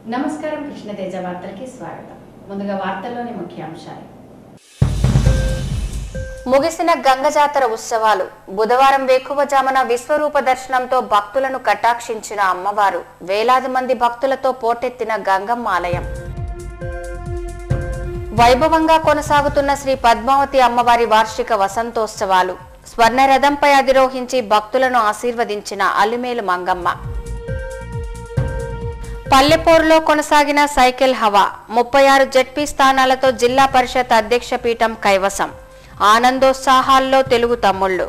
నమస్కారం కృష్ణతేజ వార్తలకి స్వాగతం ముందుగా వార్తల్లోని ముఖ్యాంశాలు ముగిసిన గంగ జాతర ఉత్సవాలు బుధవారం వేకువజామున విశ్వరూప దర్శనంతో భక్తులను కటాక్షించిన అమ్మవారు వేలాది మంది భక్తులతో పోటెత్తిన గంగమ్మ ఆలయం వైభవంగా కొనసాగుతున్న శ్రీ పద్మావతి అమ్మవారి వార్షిక వసంతోత్సవాలు స్వర్ణ రథంపై అధిరోహించి భక్తులను ఆశీర్వదించిన అలిమేలు మంగమ్మ పల్లెపూరులో కొనసాగిన సైకిల్ హవా ముప్పై ఆరు జెడ్పీ స్థానాలతో జిల్లా పరిషత్ అధ్యక్ష పీఠం కైవసం ఆనందోత్సాహాల్లో తెలుగు తమ్ముళ్ళు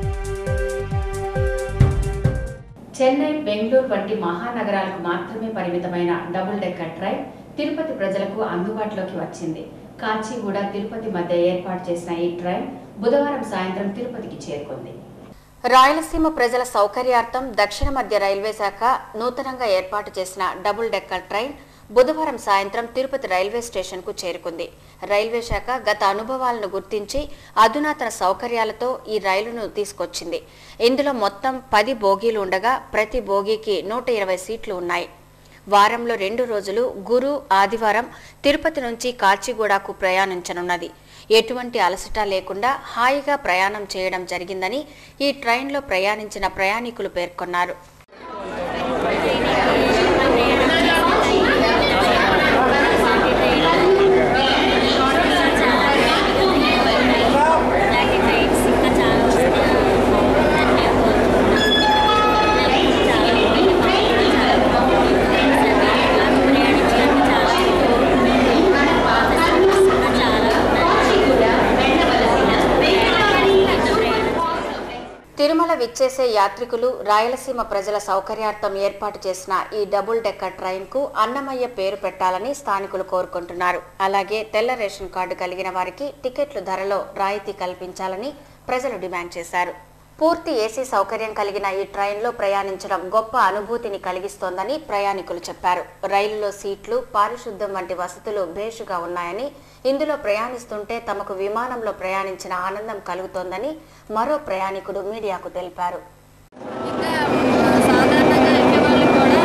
చెన్నై బెంగళూరు వంటి మహానగరాలకు మాత్రమే పరిమితమైన డబుల్ డెక్కర్ ట్రైన్ తిరుపతి ప్రజలకు అందుబాటులోకి వచ్చింది కాచిగూడ తిరుపతి మధ్య ఏర్పాటు చేసిన ఈ ట్రైన్ బుధవారం సాయంత్రం తిరుపతికి చేరుకుంది రాయలసీమ ప్రజల సౌకర్యార్థం దక్షిణ మధ్య రైల్వే శాఖ నూతనంగా ఏర్పాటు చేసిన డబుల్ డెక్కర్ ట్రైన్ బుధవారం సాయంత్రం తిరుపతి రైల్వే స్టేషన్కు చేరుకుంది రైల్వే శాఖ గత అనుభవాలను గుర్తించి అధునాతన సౌకర్యాలతో ఈ రైలును తీసుకొచ్చింది ఇందులో మొత్తం పది బోగీలు ఉండగా ప్రతి బోగీకి నూట ఇరవై సీట్లు ఉన్నాయి వారంలో రెండు రోజులు గురు ఆదివారం తిరుపతి నుంచి కాచిగూడకు ప్రయాణించనున్నది ఎటువంటి అలసట లేకుండా హాయిగా ప్రయాణం చేయడం జరిగిందని ఈ ట్రైన్లో ప్రయాణించిన ప్రయాణికులు పేర్కొన్నారు తిరుమల విచ్చేసే యాత్రికులు రాయలసీమ ప్రజల సౌకర్యార్థం ఏర్పాటు చేసిన ఈ డబుల్ డెక్కర్ ట్రైన్ కు అన్నమయ్య పేరు పెట్టాలని స్థానికులు కోరుకుంటున్నారు అలాగే తెల్ల రేషన్ కార్డు కలిగిన వారికి టికెట్లు ధరలో రాయితీ కల్పించాలని ప్రజలు డిమాండ్ చేశారు పూర్తి ఏసీ సౌకర్యం కలిగిన ఈ ట్రైన్లో ప్రయాణించడం గొప్ప అనుభూతిని కలిగిస్తోందని ప్రయాణికులు చెప్పారు రైలులో సీట్లు పారిశుద్ధ్యం వంటి వసతులు భేషుగా ఉన్నాయని ఇందులో ప్రయాణిస్తుంటే తమకు విమానంలో ప్రయాణించిన ఆనందం కలుగుతోందని మరో ప్రయాణికుడు మీడియాకు తెలిపారు ఇంకా సాధారణంగా ఎక్కే వాళ్ళు కూడా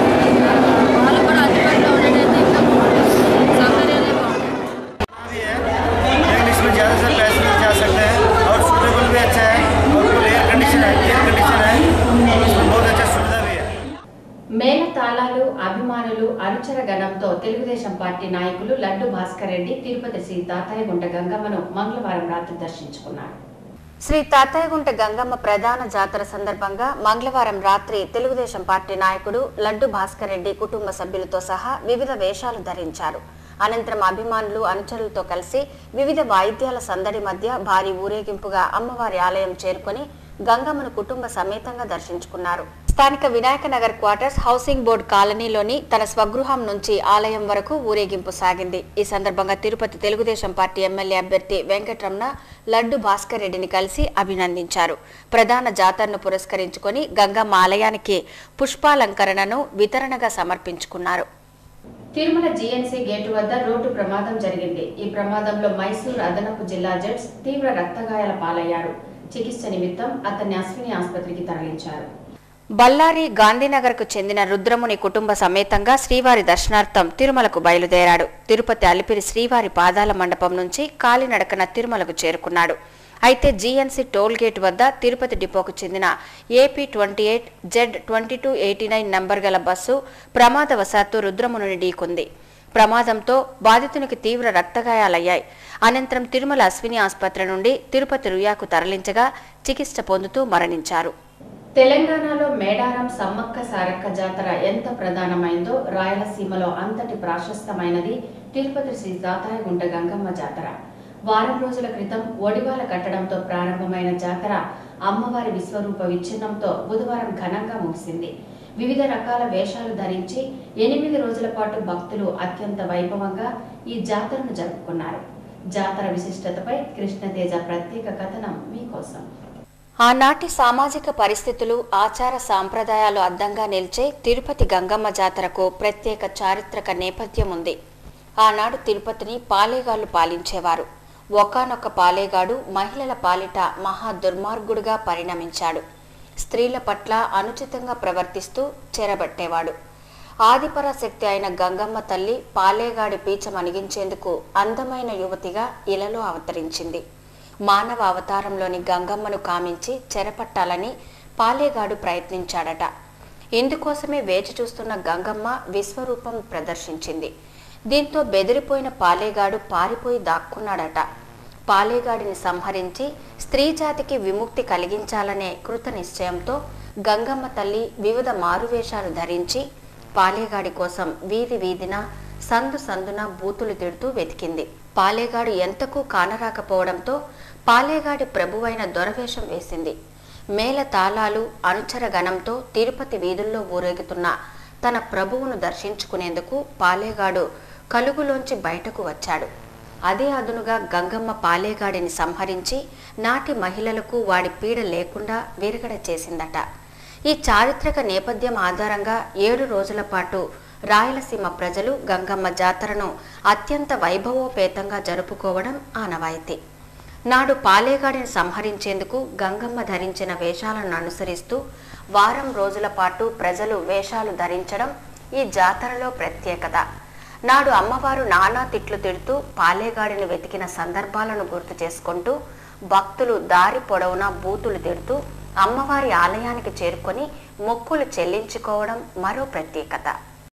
వాళ్ళు కూడా అందుబాటులో ఉండేటైతే ఇంకా బాగుంటుంది సౌకర్యాలే బాగుంటాయి भी है लेकिन इसमें ज़्यादा से पैसेंजर जा सकते हैं और सूटेबल भी अच्छा है और फुल एयर कंडीशन है एयर कंडीशन है इसमें बहुत अच्छा सुविधा भी है మేళ తాళాలు అభిమానులు అనుచర గణంతో తెలుగుదేశం పార్టీ నాయకులు లడ్డు భాస్కర్ రెడ్డి తిరుపతి శ్రీ తాతాయగుంట గంగమ్మను మంగళవారం రాత్రి దర్శించుకున్నారు శ్రీ తాతయ్యగుంట గంగమ్మ ప్రధాన జాతర సందర్భంగా మంగళవారం రాత్రి తెలుగుదేశం పార్టీ నాయకుడు లడ్డు భాస్కర్ రెడ్డి కుటుంబ సభ్యులతో సహా వివిధ వేషాలు ధరించారు అనంతరం అభిమానులు అనుచరులతో కలిసి వివిధ వాయిద్యాల సందడి మధ్య భారీ ఊరేగింపుగా అమ్మవారి ఆలయం చేరుకొని గంగమ్మను కుటుంబ సమేతంగా దర్శించుకున్నారు స్థానిక Vinayaka Nagar quarters housing board కాలనీలోని తన స్వగృహం నుంచి ఆలయం వరకు ఊరేగింపు సాగింది ఈ సందర్భంగా తిరుపతి తెలుగుదేశం పార్టీ ఎమ్మెల్యే అభ్యర్థి వెంకట్రమణ లడ్డు భాస్కర్ రెడ్డిని కలిసి అభినందించారు ప్రధాన జాతరను పురస్కరించుకొని గంగమ్మ ఆలయానికి పుష్పాలంకరణను వితరణగా సమర్పించుకున్నారు తిరుమల జీఎన్సీ గేటు వద్ద రోడ్డు ప్రమాదం జరిగింది ఈ ప్రమాదంలో మైసూర్ అదనపు జిల్లా జడ్జ్ తీవ్ర రక్తగాయాల పాలయ్యారు చికిత్స నిమిత్తం అతన్ని అశ్విని ఆసుపత్రికి తరలించారు బళ్ళారి గాంధీనగర్కు చెందిన రుద్రముని కుటుంబ సమేతంగా శ్రీవారి దర్శనార్థం తిరుమలకు బయలుదేరాడు తిరుపతి అలిపిరి శ్రీవారి పాదాల మండపం నుంచి కాలినడకన తిరుమలకు చేరుకున్నాడు అయితే జీఎన్సీ టోల్ గేట్ వద్ద తిరుపతి డిపోకు చెందిన AP twenty eight Z twenty two eighty nine number గల బస్సు ప్రమాదవశాత్తు రుద్రముని ఢీకొంది ప్రమాదంతో బాధితునికి తీవ్ర రక్తగాయాలయ్యాయి అనంతరం తిరుమల అశ్విని ఆసుపత్రి నుండి తిరుపతి రుయాకు తరలించగా చికిత్స పొందుతూ మరణించారు తెలంగాణలో మేడారం సమ్మక్క సారక్క జాతర ఎంత ప్రధానమైందో రాయలసీమలో అంతటి ప్రాశస్తమైనది తిరుపతి శ్రీ తాతాయగుంట గంగమ్మ జాతర వారం రోజుల క్రితం ఒడివాల కట్టడంతో ప్రారంభమైన జాతర అమ్మవారి విశ్వరూప విచ్ఛిన్నంతో బుధవారం ఘనంగా ముగిసింది వివిధ రకాల వేషాలు ధరించి ఎనిమిది రోజుల పాటు భక్తులు అత్యంత వైభవంగా ఈ జాతరను జరుపుకున్నారు జాతర విశిష్టతపై కృష్ణతేజ ప్రత్యేక కథనం మీకోసం ఆనాటి సామాజిక పరిస్థితులు ఆచార సాంప్రదాయాలు అద్దంగా నిలిచే తిరుపతి గంగమ్మ జాతరకు ప్రత్యేక చారిత్రక నేపథ్యం ఉంది ఆనాడు తిరుపతిని పాలేగాళ్లు పాలించేవారు ఒకానొక పాలేగాడు మహిళల పాలిట మహా దుర్మార్గుడుగా పరిణమించాడు స్త్రీల పట్ల అనుచితంగా ప్రవర్తిస్తూ చెరబట్టేవాడు ఆదిపరాశక్తి అయిన గంగమ్మ తల్లి పాలేగాడి పీచం అణిగించేందుకు అందమైన యువతిగా ఇలలో అవతరించింది మానవ అవతారంలోని గంగమ్మను కామించి చెరపట్టాలని పాలేగాడు ప్రయత్నించాడట ఇందుకోసమే వేచి చూస్తున్న గంగమ్మ విశ్వరూపం ప్రదర్శించింది దీంతో బెదిరిపోయిన పాలేగాడు పారిపోయి దాక్కున్నాడట పాలేగాడిని సంహరించి స్త్రీ జాతికి విముక్తి కలిగించాలనే కృత నిశ్చయంతో గంగమ్మ తల్లి వివిధ మారువేషాలు ధరించి పాలేగాడి కోసం వీధి వీధిన సందు సందున బూతులు తిడుతూ వెతికింది పాలేగాడు ఎంతకు కానరాకపోవడంతో పాలేగాడి ప్రభువైన దొరవేషం వేసింది మేళ తాళాలు అనుచర గణంతో తిరుపతి వీధుల్లో ఊరేగుతున్న తన ప్రభువును దర్శించుకునేందుకు పాలేగాడు కలుగులోంచి బయటకు వచ్చాడు అదే అదునుగా గంగమ్మ పాలేగాడిని సంహరించి నాటి మహిళలకు వాడి పీడ లేకుండా విరగడ చేసిందట ఈ చారిత్రక నేపథ్యం ఆధారంగా ఏడు రోజుల పాటు రాయలసీమ ప్రజలు గంగమ్మ జాతరను అత్యంత వైభవోపేతంగా జరుపుకోవడం ఆనవాయితీ నాడు పాలేగాడిని సంహరించేందుకు గంగమ్మ ధరించిన వేషాలను అనుసరిస్తూ వారం రోజుల పాటు ప్రజలు వేషాలు ధరించడం ఈ జాతరలో ప్రత్యేకత నాడు అమ్మవారు నానా తిట్లు తిడుతూ పాలేగాడిని వెతికిన సందర్భాలను గుర్తు చేసుకుంటూ భక్తులు దారి పొడవునా బూతులు తిడుతూ అమ్మవారి ఆలయానికి చేరుకొని మొక్కులు చెల్లించుకోవడం మరో ప్రత్యేకత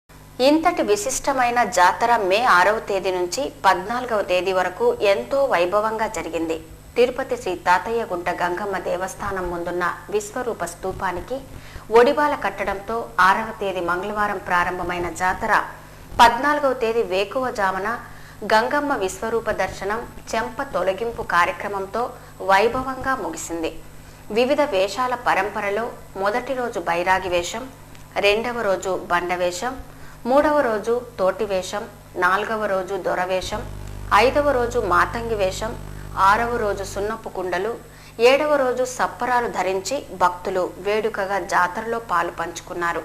ఇంతటి విశిష్టమైన జాతర మే ఆరవ తేదీ నుంచి పద్నాలుగవ తేదీ వరకు ఎంతో వైభవంగా జరిగింది తిరుపతి శ్రీ తాతయ్య గుంట గంగమ్మ దేవస్థానం ముందున్న విశ్వరూప స్తూపానికి ఒడిబాల కట్టడంతో ఆరవ తేదీ మంగళవారం ప్రారంభమైన జాతర పద్నాలుగవ తేదీ వేకువజామున గంగమ్మ విశ్వరూప దర్శనం చెంప తొలగింపు కార్యక్రమంతో వైభవంగా ముగిసింది వివిధ వేషాల పరంపరలో మొదటి రోజు బైరాగి వేషం రెండవ రోజు బండ వేషం మూడవ రోజు తోటి వేషం నాలుగవ రోజు దొరవేషం ఐదవ రోజు మాతంగి వేషం ఆరవ రోజు సున్నపు కుండలు ఏడవ రోజు సప్పరాలు ధరించి భక్తులు వేడుకగా జాతరలో పాలు పంచుకున్నారు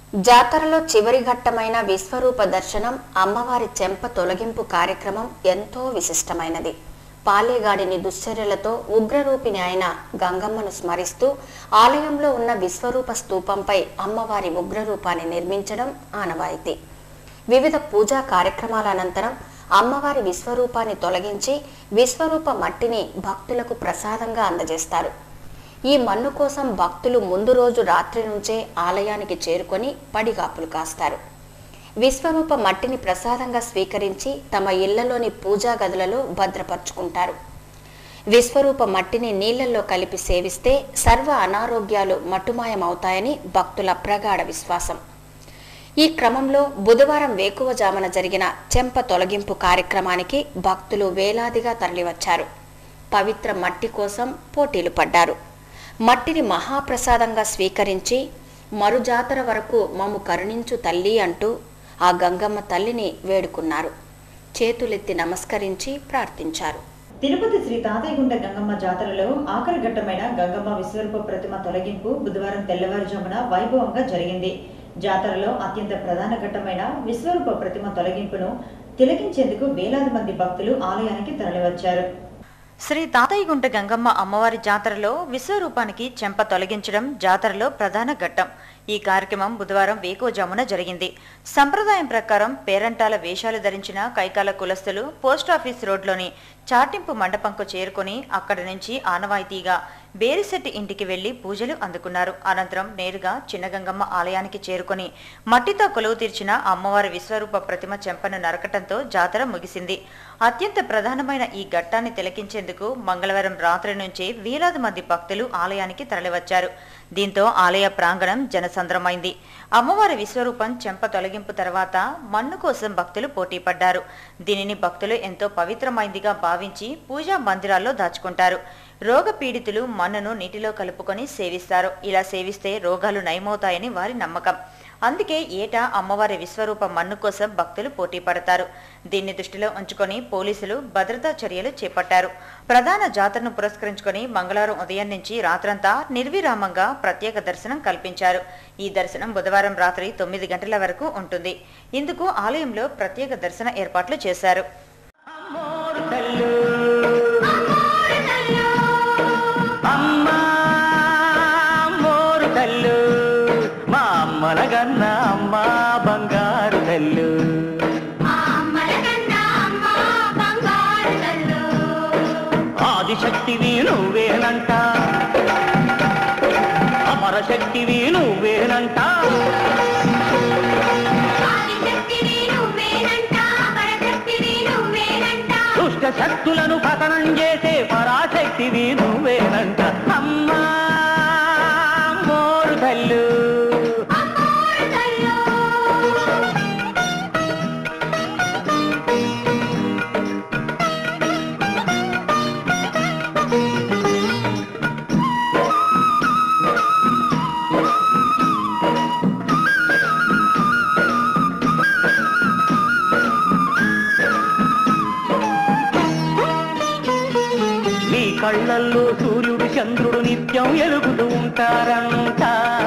జాతరలో చివరి ఘట్టమైన విశ్వరూప దర్శనం అమ్మవారి చెంప తొలగింపు కార్యక్రమం ఎంతో విశిష్టమైనది పాలేగాడిని దుశ్చర్యలతో ఉగ్రరూపిణి అయిన గంగమ్మను స్మరిస్తూ ఆలయంలో ఉన్న విశ్వరూప స్తూపంపై అమ్మవారి ఉగ్రరూపాన్ని నిర్మించడం ఆనవాయితీ వివిధ పూజా కార్యక్రమాల అనంతరం అమ్మవారి విశ్వరూపాన్ని తొలగించి విశ్వరూప మట్టిని భక్తులకు ప్రసాదంగా అందజేస్తారు ఈ మన్ను కోసం భక్తులు ముందు రోజు రాత్రి నుంచే ఆలయానికి చేరుకొని పడిగాపులు కాస్తారు విశ్వరూప మట్టిని ప్రసాదంగా స్వీకరించి తమ ఇళ్లలోని పూజా గదులలో భద్రపరుచుకుంటారు విశ్వరూప మట్టిని నీళ్లలో కలిపి సేవిస్తే సర్వ అనారోగ్యాలు మట్టుమాయమవుతాయని భక్తుల ప్రగాఢ విశ్వాసం ఈ క్రమంలో బుధవారం వేకువజామున జరిగిన చెంప తొలగింపు కార్యక్రమానికి భక్తులు వేలాదిగా తరలివచ్చారు పవిత్ర మట్టి కోసం పోటీలు పడ్డారు మట్టిని మహాప్రసాదంగా స్వీకరించి మరు జాతర వరకు మమ్ము కరుణించు తల్లి అంటూ ఆ గంగమ్మ తల్లిని వేడుకున్నారు చేతులెత్తి నమస్కరించి ప్రార్థించారు తిరుపతి శ్రీ తాతయ్యగుంట గంగమ్మ జాతరలో ఆఖరి ఘట్టమైన గంగమ్మ విశ్వరూప ప్రతిమ తొలగింపు బుధవారం తెల్లవారుజామున వైభవంగా జరిగింది జాతరలో అత్యంత ప్రధాన ఘట్టమైన విశ్వరూప ప్రతిమ తొలగింపును తిలకించేందుకు వేలాది మంది భక్తులు ఆలయానికి తరలివచ్చారు శ్రీ తాతయ్యగుంట గంగమ్మ అమ్మవారి జాతరలో విశ్వరూపానికి చెంప తొలగించడం జాతరలో ప్రధాన ఘట్టం ఈ కార్యక్రమం బుధవారం వేకోజామున జరిగింది సంప్రదాయం ప్రకారం పేరంటాల వేషాలు ధరించిన కైకాల కులస్తులు పోస్టాఫీస్ రోడ్లోని చాటింపు మండపంకు చేరుకొని అక్కడి నుంచి ఆనవాయితీగా బేరిశెట్టి ఇంటికి వెళ్లి పూజలు అందుకున్నారు అనంతరం నేరుగా చిన్నగంగమ్మ ఆలయానికి చేరుకొని మట్టితో కొలువు తీర్చిన అమ్మవారి విశ్వరూప ప్రతిమ చెంపను నరకటంతో జాతర ముగిసింది అత్యంత ప్రధానమైన ఈ ఘట్టాన్ని తిలకించేందుకు మంగళవారం రాత్రి నుంచే వేలాది మంది భక్తులు ఆలయానికి తరలివచ్చారు దీంతో ఆలయ ప్రాంగణం జనసంద్రమైంది అమ్మవారి విశ్వరూపం చెంప తొలగింపు తర్వాత మన్ను కోసం భక్తులు పోటీ పడ్డారు దీనిని భక్తులు ఎంతో పవిత్రమైందిగా భావించి పూజా మందిరాల్లో దాచుకుంటారు రోగ పీడితులు మన్నును నీటిలో కలుపుకొని సేవిస్తారు ఇలా సేవిస్తే రోగాలు నయమవుతాయని వారి నమ్మకం అందుకే ఏటా అమ్మవారి విశ్వరూప మన్ను కోసం భక్తులు పోటీ పడతారు దీన్ని దృష్టిలో ఉంచుకొని పోలీసులు భద్రతా చర్యలు చేపట్టారు ప్రధాన జాతరను పురస్కరించుకొని మంగళవారం ఉదయం నుంచి రాత్రంతా నిర్విరామంగా ప్రత్యేక దర్శనం కల్పించారు ఈ దర్శనం బుధవారం రాత్రి తొమ్మిది గంటల వరకు ఉంటుంది ఇందుకు ఆలయంలో ప్రత్యేక దర్శన ఏర్పాట్లు చేశారు అమ్మా మోరు తల్లు మా అమ్మల గన్న అమ్మ బంగారు శక్తులను పతనం చేసే పరాశక్తివి నువ్వేనంట అమ్మా మోరు తల్లు నీ కళ్ళల్లో సూర్యుడు చంద్రుడు నిత్యం ఎలుగుతూ ఉంటారంట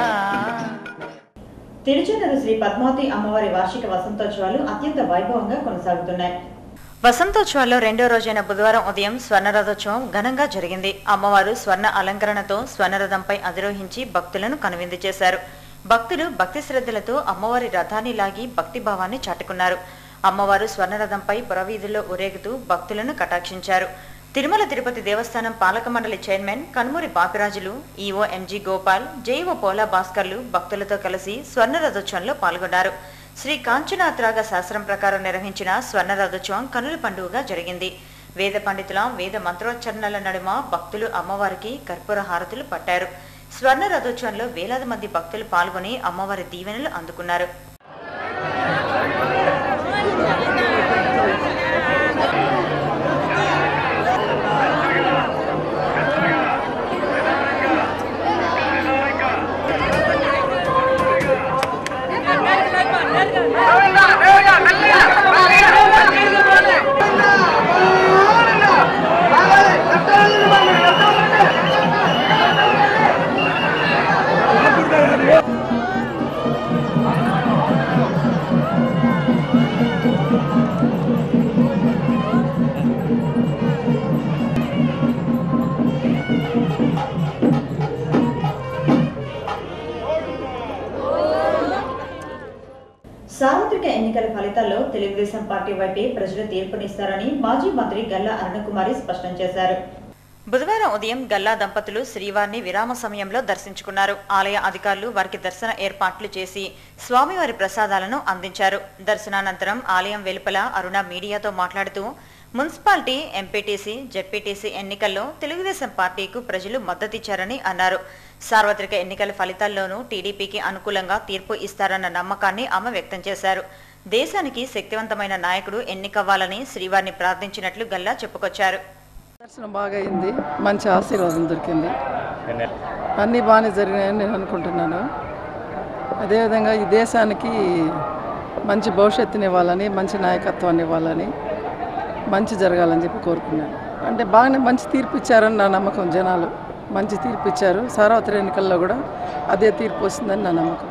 తిరుచెన్నూరు శ్రీ పద్మావతి అమ్మవారి వార్షిక వసంతోత్సవాలు అత్యంత వైభవంగా కొనసాగుతున్నాయి వసంతోత్సవాల్లో రెండో రోజైన బుధవారం ఉదయం స్వర్ణరథోత్సవం ఘనంగా జరిగింది అమ్మవారు స్వర్ణ అలంకరణతో స్వర్ణరథంపై అధిరోహించి భక్తులను కనువిందు చేశారు భక్తులు భక్తి శ్రద్ధలతో అమ్మవారి రథాన్ని లాగి భక్తి భావాన్ని చాటుకున్నారు అమ్మవారు స్వర్ణరథంపై పురవీధుల్లో ఊరేగుతూ భక్తులను కటాక్షించారు తిరుమల తిరుపతి దేవస్థానం పాలక మండలి చైర్మన్ కనుమూరి బాపిరాజులు EO MG Gopal JEO Pola భాస్కర్లు భక్తులతో కలిసి స్వర్ణ రథోత్సవంలో పాల్గొన్నారు శ్రీ కాంచనాత్రాగ శాస్త్రం ప్రకారం నిర్వహించిన స్వర్ణ రథోత్సవం కనుల పండుగగా జరిగింది వేద పండితుల వేద మంత్రోచ్చరణల నడుమ భక్తులు అమ్మవారికి కర్పూర హారతులు పట్టారు స్వర్ణ రథోత్సవంలో వేలాది మంది భక్తులు పాల్గొని అమ్మవారి దీవెనలు అందుకున్నారు సార్వత్రిక ఎన్నికల ఫలితాల్లో తెలుగుదేశం పార్టీ వైపే ప్రజలు తీర్పునిస్తారని మాజీ మంత్రి గల్లా అరుణకుమారి స్పష్టం చేశారు బుధవారం ఉదయం గల్లా దంపతులు శ్రీవారిని విరామ సమయంలో దర్శించుకున్నారు ఆలయ అధికారులు వారికి దర్శన ఏర్పాట్లు చేసి స్వామివారి ప్రసాదాలను అందించారు దర్శనానంతరం ఆలయం వెలుపల అరుణ మీడియాతో మాట్లాడుతూ మున్సిపాలిటీ ఎంపీటీసీ జెడ్పీటీసీ ఎన్నికల్లో తెలుగుదేశం పార్టీకు ప్రజలు మద్దతిచ్చారని అన్నారు సార్వత్రిక ఎన్నికల ఫలితాల్లోనూ టీడీపీకి అనుకూలంగా తీర్పు ఇస్తారన్న నమ్మకాన్ని ఆమె వ్యక్తం చేశారు దేశానికి శక్తివంతమైన నాయకుడు ఎన్నికవ్వాలని శ్రీవారిని ప్రార్థించినట్లు గల్లా చెప్పుకొచ్చారు దర్శనం బాగా అయింది మంచి ఆశీర్వాదం దొరికింది అన్నీ బాగానే జరిగినాయని నేను అనుకుంటున్నాను అదేవిధంగా ఈ దేశానికి మంచి భవిష్యత్తుని ఇవ్వాలని మంచి నాయకత్వాన్ని ఇవ్వాలని మంచి జరగాలని చెప్పి కోరుకున్నాను అంటే బాగానే మంచి తీర్పు ఇచ్చారని నా నమ్మకం జనాలు మంచి తీర్పు ఇచ్చారు సార్వత్రిక ఎన్నికల్లో కూడా అదే తీర్పు వస్తుందని నా నమ్మకం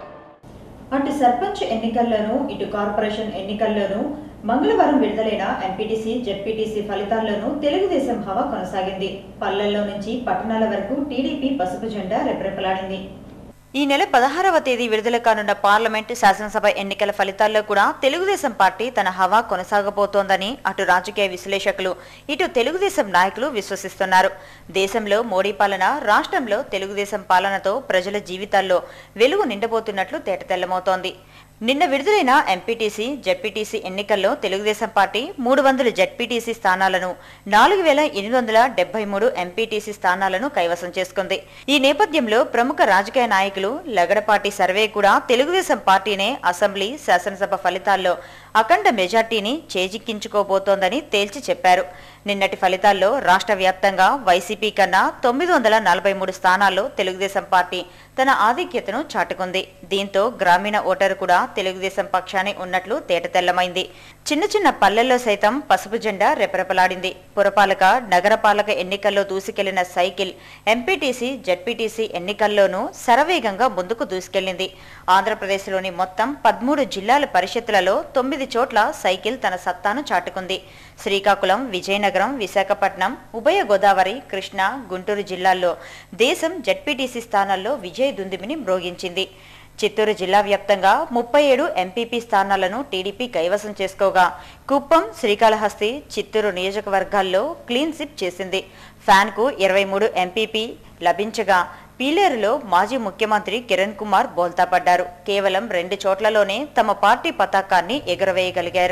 అటు సర్పంచ్ ఎన్నికల్లోనూ ఇటు కార్పొరేషన్ ఎన్నికల్లోనూ మంగళవారం విడుదలైన ఎంపీటీసీ జెడ్పీటీసీ ఫలితాల్లోనూ తెలుగుదేశం హవా కొనసాగింది పల్లెల్లో నుంచి పట్టణాల వరకు టీడీపీ పసుపు జెండా రెపరెపలాడింది ఈ నెల పదహారవ తేదీ విడుదల కానున్న పార్లమెంటు శాసనసభ ఎన్నికల ఫలితాల్లో కూడా తెలుగుదేశం పార్టీ తన హవా కొనసాగబోతోందని అటు రాజకీయ విశ్లేషకులు ఇటు తెలుగుదేశం నాయకులు విశ్వసిస్తున్నారు దేశంలో మోడీ పాలన రాష్ట్రంలో తెలుగుదేశం పాలనతో ప్రజల జీవితాల్లో వెలుగు నిండబోతున్నట్లు తేటతెల్లమవుతోంది నిన్న విడుదలైన ఎంపీటీసీ జెడ్పీటీసీ ఎన్నికల్లో తెలుగుదేశం పార్టీ మూడు వందల జెడ్పీటీసీ స్థానాలను నాలుగు వేల ఎనిమిది వందల డెబ్బై మూడు ఎంపీటీసీ స్థానాలను కైవసం చేసుకుంది ఈ నేపథ్యంలో ప్రముఖ రాజకీయ నాయకులు లగడపాటి సర్వే కూడా తెలుగుదేశం పార్టీనే అసెంబ్లీ శాసనసభ ఫలితాల్లో అఖండ మెజార్టీని చేజిక్కించుకోబోతోందని తేల్చి చెప్పారు నిన్నటి ఫలితాల్లో రాష్ట్ర వ్యాప్తంగా వైసీపీ కన్నా తొమ్మిది వందల నలభై మూడు స్థానాల్లో తెలుగుదేశం పార్టీ తన ఆధిక్యతను చాటుకుంది దీంతో గ్రామీణ ఓటరు కూడా తెలుగుదేశం పక్షానే ఉన్నట్లు తేటతెల్లమైంది చిన్న చిన్న పల్లెల్లో సైతం పసుపు జెండా రెపరెపలాడింది పురపాలక నగరపాలక ఎన్నికల్లో దూసుకెళ్లిన సైకిల్ ఎంపీటీసీ జెడ్పీటీసీ ఎన్నికల్లోనూ శరవేగంగా ముందుకు దూసుకెళ్లింది ఆంధ్రప్రదేశ్లోని మొత్తం పదమూడు జిల్లాల పరిషత్తులలో తొమ్మిది చోట్ల సైకిల్ తన సత్తాను చాటుకుంది శ్రీకాకుళం విజయనగరం విశాఖపట్నం ఉభయ గోదావరి కృష్ణా గుంటూరు జిల్లాల్లో దేశం జెడ్పీటీసీ స్థానాల్లో విజయ దుందుమిని మ్రోగించింది చిత్తూరు జిల్లా వ్యాప్తంగా ముప్పై ఏడు ఎంపీపీ స్థానాలను టీడీపీ కైవసం చేసుకోగా కుప్పం శ్రీకాళహస్తి చిత్తూరు నియోజకవర్గాల్లో క్లీన్ సిప్ చేసింది ఫ్యాన్కు ఇరవై మూడు ఎంపీపీ లభించగా పీలేరులో మాజీ ముఖ్యమంత్రి కిరణ్ కుమార్ బోల్తా పడ్డారు కేవలం రెండు చోట్లలోనే తమ పార్టీ పతాకాన్ని ఎగురవేయగలిగారు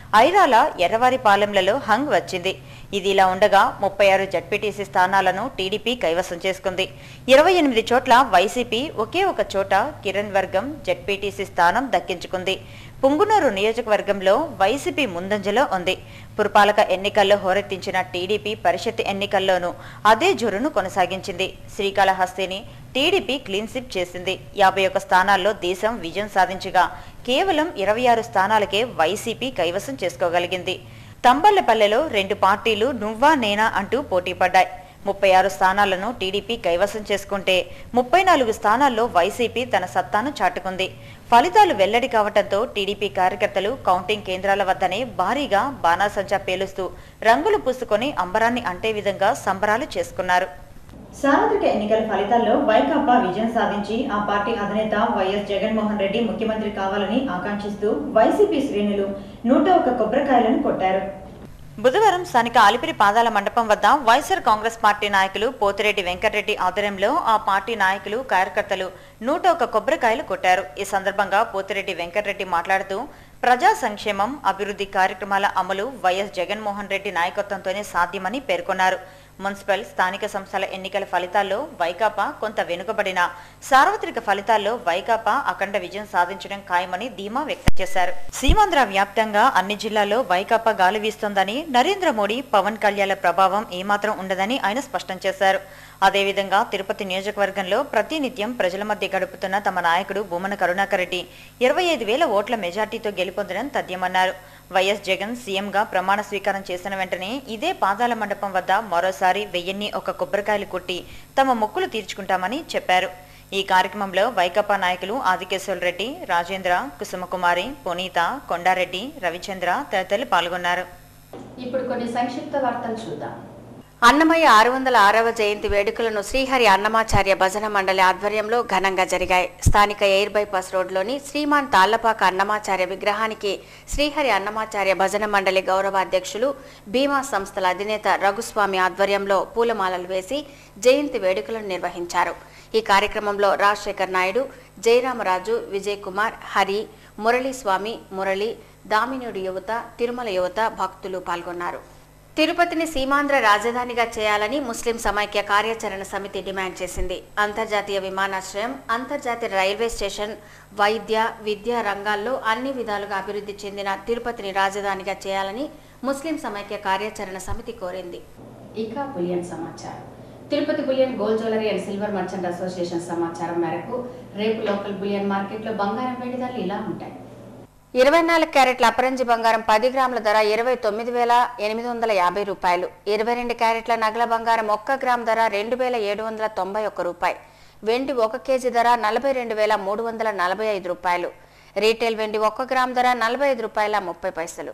ఐరాల ఎర్రవారిపాలెంలలో హంగ్ వచ్చింది ఇది ఇలా ఉండగా ముప్పై ఆరు జడ్పీటీసీ స్థానాలను టీడీపీ కైవసం చేసుకుంది ఇరవై ఎనిమిది చోట్ల వైసీపీ ఒకే ఒక చోట కిరణ్ వర్గం జడ్పీటీసీ స్థానం దక్కించుకుంది పుంగునూరు నియోజకవర్గంలో వైసీపీ ముందంజలో ఉంది పురపాలక ఎన్నికల్లో హోరెత్తించిన టీడీపీ పరిషత్ ఎన్నికల్లోనూ అదే జోరును కొనసాగించింది శ్రీకాళహస్తిని టీడీపీ క్లీన్ స్విప్ చేసింది యాభై ఒక్క స్థానాల్లో దేశం విజయం సాధించగా కేవలం ఇరవై ఆరు స్థానాలకే వైసీపీ కైవసం చేసుకోగలిగింది తంబళ్లపల్లెలో రెండు పార్టీలు నువ్వా నేనా అంటూ పోటీ పడ్డాయి ముప్పై ఆరు స్థానాలను టీడీపీ కైవసం చేసుకుంటే ముప్పై నాలుగు స్థానాల్లో వైసీపీ తన సత్తాను చాటుకుంది ఫలితాలు వెల్లడి కావడంతో టీడీపీ కార్యకర్తలు కౌంటింగ్ కేంద్రాల వద్దనే భారీగా బాణాసంచా పేలుస్తూ రంగులు పూసుకొని అంబరాన్ని అంటే విధంగా సంబరాలు చేసుకున్నారు సార్వత్రిక ఎన్నికల ఫలితాల్లో వైకాపా విజయం సాధించి ఆ పార్టీ అధినేత వైఎస్ జగన్మోహన్ రెడ్డి ముఖ్యమంత్రి కావాలని ఆకాంక్షిస్తూ వైసీపీ శ్రేణులు నూట ఒక్క కొబ్బరికాయలను కొట్టారు బుధవారం స్థానిక ఆలిపిరి పాదాల మండపం వద్ద వైఎస్ఆర్ కాంగ్రెస్ పార్టీ నాయకులు పోతిరెడ్డి వెంకటరెడ్డి ఆధ్వర్యంలో ఆ పార్టీ నాయకులు కార్యకర్తలు నూట ఒక కొబ్బరికాయలు కొట్టారు ఈ సందర్భంగా పోతిరెడ్డి వెంకటరెడ్డి మాట్లాడుతూ ప్రజా సంక్షేమం అభివృద్ధి కార్యక్రమాల అమలు వైఎస్ జగన్మోహన్ రెడ్డి నాయకత్వంతోనే సాధ్యమని పేర్కొన్నారు మున్సిపల్ స్థానిక సంస్థల ఎన్నికల ఫలితాల్లో వైకాపా కొంత వెనుకబడిన సార్వత్రిక ఫలితాల్లో వైకాపా అఖండ విజయం సాధించడం ఖాయమని ధీమా వ్యక్తం చేశారు సీమాంధ్ర వ్యాప్తంగా అన్ని జిల్లాల్లో వైకాపా గాలి వీస్తోందని నరేంద్ర మోడీ పవన్ కళ్యాణ్ ప్రభావం ఏమాత్రం ఉండదని ఆయన స్పష్టం చేశారు అదేవిధంగా తిరుపతి నియోజకవర్గంలో ప్రతినిత్యం ప్రజల మధ్య గడుపుతున్న తమ నాయకుడు భూమన కరుణాకర్ రెడ్డి ఇరవై ఐదు వేల ఓట్ల మెజార్టీతో గెలుపొందడం తథ్యమన్నారు వైఎస్ జగన్ సీఎంగా ప్రమాణ స్వీకారం చేసిన వెంటనే ఇదే పాదాల మండపం వద్ద మరోసారి వెయ్యిన్ని ఒక కొబ్బరికాయలు కొట్టి తమ మొక్కులు తీర్చుకుంటామని చెప్పారు ఈ కార్యక్రమంలో వైకాపా నాయకులు ఆదికేశ్వర రెడ్డి రాజేంద్ర కుసుమకుమారి పునీత కొండారెడ్డి రవిచంద్ర తదితరులు పాల్గొన్నారు ఇప్పుడు కొన్ని సంక్షిప్త వార్తలు చూద్దాం అన్నమయ్య ఆరు వందల ఆరవ జయంతి వేడుకలను శ్రీహరి అన్నమాచార్య భజన మండలి ఆధ్వర్యంలో ఘనంగా జరిగాయి స్థానిక ఎయిర్ బైపాస్ రోడ్లోని శ్రీమాన్ తాళ్లపాక అన్నమాచార్య విగ్రహానికి శ్రీహరి అన్నమాచార్య భజన మండలి గౌరవ అధ్యక్షులు భీమా సంస్థల అధినేత రఘుస్వామి ఆధ్వర్యంలో పూలమాలలు వేసి జయంతి వేడుకలను నిర్వహించారు ఈ కార్యక్రమంలో రాజశేఖర్ నాయుడు జయరామరాజు విజయ్ కుమార్ హరి మురళీస్వామి మురళి దామినుడి యువత తిరుమల యువత భక్తులు పాల్గొన్నారు తిరుపతిని సీమాంధ్ర రాజధానిగా చేయాలని ముస్లిం సమైక్య కార్యాచరణ సమితి డిమాండ్ చేసింది అంతర్జాతీయ విమానాశ్రయం అంతర్జాతీయ రైల్వే స్టేషన్ వైద్య విద్యా రంగాల్లో అన్ని విధాలుగా అభివృద్ధి చెందిన తిరుపతిని రాజధానిగా చేయాలని ముస్లిం సమైక్య కార్యాచరణ సమితి కోరింది ఇక బులియన్ సమాచారం Tirupati bullion gold jewellery and silver merchant association సమాచారం మేరకు రేపు లోకల్ బులియన్ మార్కెట్లో బంగారం వెండి ధరలు ఇలా ఉంటాయి ఇరవై నాలుగు క్యారెట్ల అపరంజి బంగారం పది గ్రాముల ధర ఇరవై తొమ్మిది వేల ఎనిమిది వందల యాభై రూపాయలు ఇరవై రెండు క్యారెట్ల నగల బంగారం ఒక్క గ్రామ్ ధర రెండు వేల ఏడు వందల తొంభై ఒక్క రూపాయి వెండి ఒక కేజీ ధర నలభై రెండు వేల మూడు వందల నలభై ఐదు రూపాయలు రీటైల్ వెండి ఒక్క గ్రామ్ ధర నలభై ఐదు రూపాయల ముప్పై పైసలు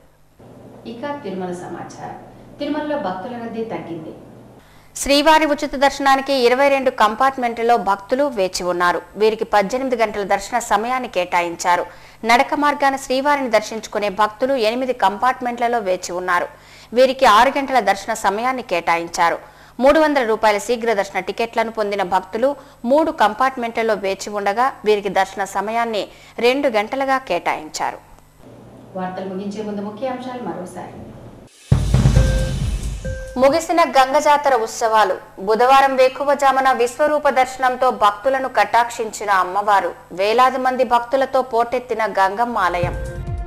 ఇక తిరుమల సమాచారం తిరుమలలో భక్తుల రద్దీ తగ్గింది శ్రీవారి ఉచిత దర్శనానికి ఇరవై రెండు కంపార్ట్మెంట్లలో భక్తులు వేచి ఉన్నారు వీరికి పద్దెనిమిది గంటల దర్శన సమయాన్ని కేటాయించారు నడక మార్గాన శ్రీవారిని దర్శించుకునే భక్తులు ఎనిమిది కంపార్ట్మెంట్లలో వేచి ఉన్నారు వీరికి ఆరు గంటల దర్శన సమయాన్ని కేటాయించారు మూడు వందల రూపాయల శీఘ్ర దర్శన టికెట్లను పొందిన భక్తులు మూడు కంపార్ట్మెంట్లలో వేచి ఉండగా వీరికి దర్శన సమయాన్ని రెండు గంటలుగా కేటాయించారు వార్తలు ముగించే ముందు ముఖ్య అంశాలు మరోసారి ముగిసిన గంగ జాతర ఉత్సవాలు బుధవారం వేకువజామున విశ్వరూప దర్శనంతో భక్తులను కటాక్షించిన అమ్మవారు వేలాది మంది భక్తులతో పోటెత్తిన గంగమ్మ ఆలయం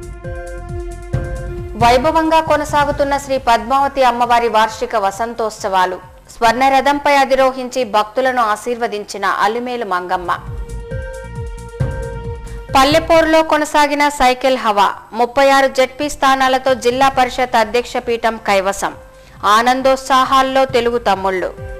వైభవంగా కొనసాగుతున్న శ్రీ పద్మావతి అమ్మవారి వార్షిక వసంతోత్సవాలు స్వర్ణ రథంపై అధిరోహించి భక్తులను ఆశీర్వదించిన అలిమేలు మంగమ్మ పల్లెపోరులో కొనసాగిన సైకిల్ హవా ముప్పై ఆరు జడ్పీ స్థానాలతో జిల్లా పరిషత్ అధ్యక్ష పీఠం కైవసం ఆనందోత్సాహాల్లో తెలుగు తమ్ముళ్ళు